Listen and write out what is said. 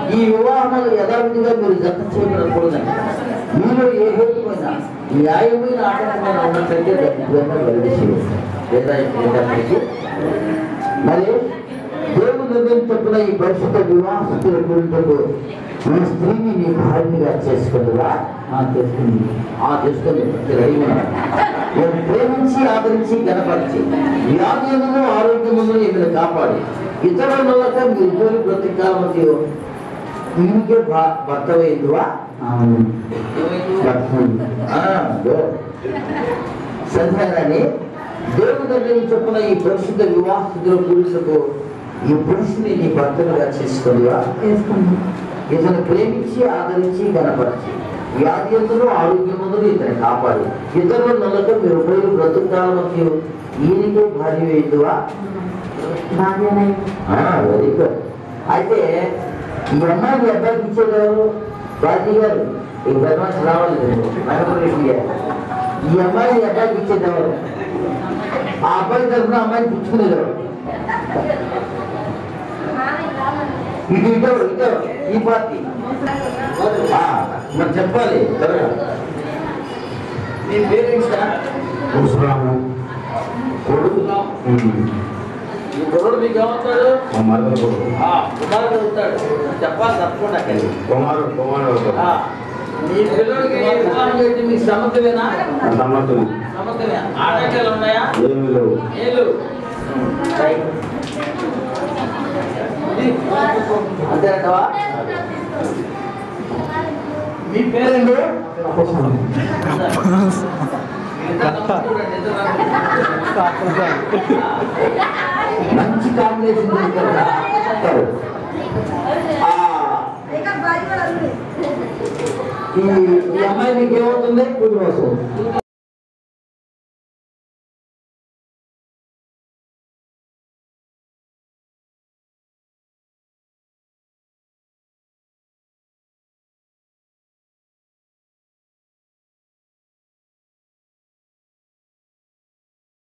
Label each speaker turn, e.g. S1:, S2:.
S1: ఈ వివాహాలు యథావిధిగా మీరు జత చేయబడకూడదని మీరు ఏ హేతుమైన న్యాయమైన ఆటంకమైన ఉన్నట్లయితే దరిద్రంగా వెల్లడి లేదా ఏదైనప్పటికీ మరి దేవుడు నిర్ణయం చెప్పిన ఈ పరిశుద్ధ వివాహస్తుల గురించకు ఈ స్త్రీని నీ భార్యగా చేసుకుందిరా ఆ చేసుకుంది ఆ చేసుకుంది రెడీ ఉన్నాడు. నేను ప్రేమించి ఆదరించి గణపరిచి వ్యాధులను ఆరోగ్యమును ఈమెను కాపాడి ఇతరుల వల్ల మీ ఇద్దరు బ్రతికాలమతి ఈమెకే భ- భర్తవైందివా సంధ్యారాణి దేవుడు నిర్ణయం చొప్పున ఈ పరిశుద్ధ వివాహితుల పురుషులకు ఈ పురుషుని నీ భర్తలుగా చేసుకుందివా
S2: చేసుకున్నాను
S1: ఇతను ప్రేమించి ఆదరించి గణపరిచి వ్యాధియంతులు ఆరోగ్యములు ఇతను కాపాడి ఇతరుల నొలక మీరు ఉపయోగ బ్రతుకాలమకి ఈయనకే భార్య వేయుదువా
S2: భార్యనై
S1: వెరీ గుడ్ అయితే ఈ అమ్మాయిని అబ్బాయికి ఇచ్చేదారు రాజీ గారు ఈ బదమాషి రావాలి నగరరెడ్డి గారు ఈ అమ్మాయిని అబ్బాయికి ఇచ్చేదేవారు ఆ అబ్బాయి తరఫున అమ్మాయిని పుచ్చుకునేదేవారు ఇటు ఇటు ఇటు ఈ పార్టీ ఆ, మరి చెప్పాలి త్వరగా మీ పేరెంట్స్
S3: ముసలాము
S1: కొడుకు ఈ కొడుకు మీకు ఏమవుతాడు
S3: మరదల కొడుకు
S1: ఆ, కుమారుడు అవుతాడు చెప్పాలి తప్పకుండా అక్కడికి.
S3: కుమారుడు కుమారుడు
S1: ఆ, మీ పిల్లడికి వివాహం చేసి మీకు సమ్మతమేనా
S3: సమ్మతులు
S1: సమ్మతమే ఆటంకాలు ఉన్నాయా
S3: ఏమి లేవు
S1: ఏలు అంతేనంటవా మీ పేరండి మంచి కాంబినేషన్ దొరికారు. ఆ, ఈ ఈ అమ్మాయి మీకు ఏమవుతుంది
S2: కుటుంబం